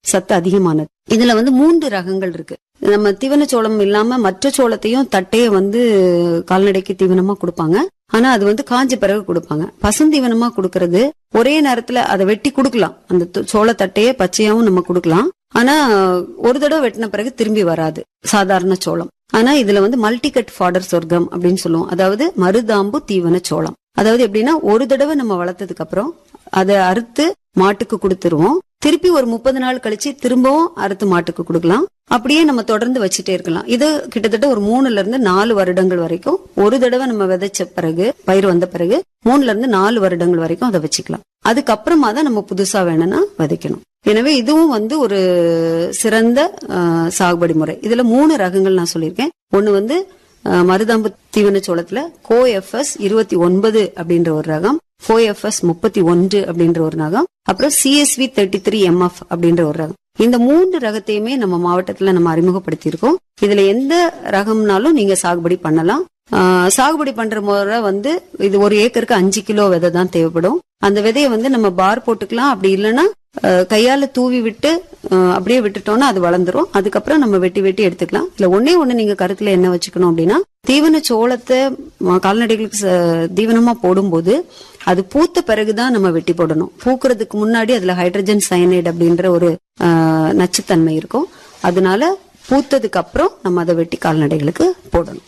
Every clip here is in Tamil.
சத்து அதிகமானது இதுல வந்து மூன்று ரகங்கள் இருக்கு நம்ம தீவன சோளம் இல்லாம மற்ற சோளத்தையும் தட்டையை வந்து கால்நடைக்கு தீவனமா கொடுப்பாங்க ஆனா அது வந்து காஞ்ச பிறகு கொடுப்பாங்க பசுந்தீவனமா கொடுக்கறது ஒரே நேரத்துல அதை வெட்டி கொடுக்கலாம் அந்த து- சோள தட்டையே பச்சையாவும் நம்ம கொடுக்கலாம் ஆனா ஒரு தடவை வெட்டின பிறகு திரும்பி வராது சாதாரண சோளம் ஆனா இதுல வந்து மல்டிகட் ஃபாடர் சொர்க்கம் அப்படின்னு சொல்லுவோம் அதாவது மருதாம்பு தீவன சோளம் அதாவது எப்படின்னா ஒரு தடவை நம்ம வளர்த்ததுக்கு அப்புறம் அதை அறுத்து மாட்டுக்கு கொடுத்துருவோம் திருப்பி ஒரு முப்பது நாள் கழிச்சு திரும்பவும் அறுத்து மாட்டுக்கு கொடுக்கலாம் அப்படியே நம்ம தொடர்ந்து வச்சுட்டே இருக்கலாம் இது கிட்டத்தட்ட ஒரு மூணுல இருந்து நாலு வருடங்கள் வரைக்கும் ஒரு தடவை நம்ம விதைச்ச பிறகு பயிர் வந்த பிறகு மூணுல இருந்து நாலு வருடங்கள் வரைக்கும் அதை வச்சுக்கலாம் அதுக்கப்புறமா தான் நம்ம புதுசா வேணும்னா விதைக்கணும் எனவே இதுவும் வந்து ஒரு சிறந்த அஹ், சாகுபடி முறை இதுல மூணு ரகங்கள் நான் சொல்லியிருக்கேன் ஒன்னு வந்து அஹ், மருதாம்பு தீவன சோளத்துல கோ எஃப்எஸ் இருபத்தி ஒன்பது அப்படின்ற ஒரு ரகம் கோ எஃப்எஸ் முப்பத்தி ஒன்று அப்படின்ற ஒரு ரகம் அப்புறம் சிஎஸ்வி தேர்ட்டி த்ரீ எம்எஃப் அப்படின்ற ஒரு ரகம் இந்த மூன்று ரகத்தையுமே நம்ம மாவட்டத்துல நம்ம அறிமுகப்படுத்தியிருக்கோம் இதுல எந்த ரகம்னாலும் நீங்க சாகுபடி பண்ணலாம் ஆஹ் சாகுபடி பண்ற முறை வந்து இது ஒரு ஏக்கருக்கு அஞ்சு கிலோ விதை தான் தேவைப்படும் அந்த விதையை வந்து நம்ம பார் போட்டுக்கலாம் அப்படி இல்லைன்னா ஆஹ் கையால தூவி விட்டு ஆஹ் அப்படியே விட்டுட்டோம்னா அது வளர்ந்துரும் அதுக்கப்புறம் நம்ம வெட்டி வெட்டி எடுத்துக்கலாம் இல்ல ஒன்னே ஒண்ணு நீங்க கருத்துல என்ன வச்சுக்கணும் அப்படின்னா தீவன சோளத்தை ம- கால்நடைகளுக்கு ச- தீவனமா போடும்போது அது பூத்த பிறகுதான் நம்ம வெட்டி போடணும் பூக்குறதுக்கு முன்னாடி அதுல ஹைட்ரஜன் சயனைடு அப்படின்ற ஒரு ஆஹ் நச்சுத்தன்மை இருக்கும் அதனால பூத்ததுக்கு அப்புறம் நம்ம அதை வெட்டி கால்நடைகளுக்கு போடணும்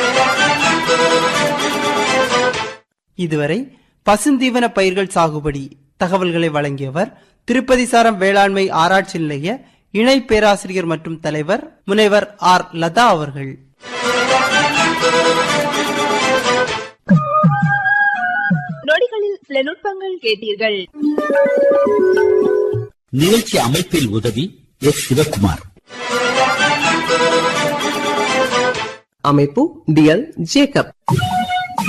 இதுவரை பசுந்தீவன பயிர்கள் சாகுபடி தகவல்களை வழங்கியவர் திருப்பதி சாரம் வேளாண்மை ஆராய்ச்சி நிலைய இணை பேராசிரியர் மற்றும் தலைவர் முனைவர் ஆர் லதா அவர்கள் நொடிகளில் சில நுட்பங்கள் கேட்டீர்கள் நிகழ்ச்சி அமைப்பில் உதவி எஸ் சிவகுமார் அமைப்பு டிஎல் ஜேக்கப்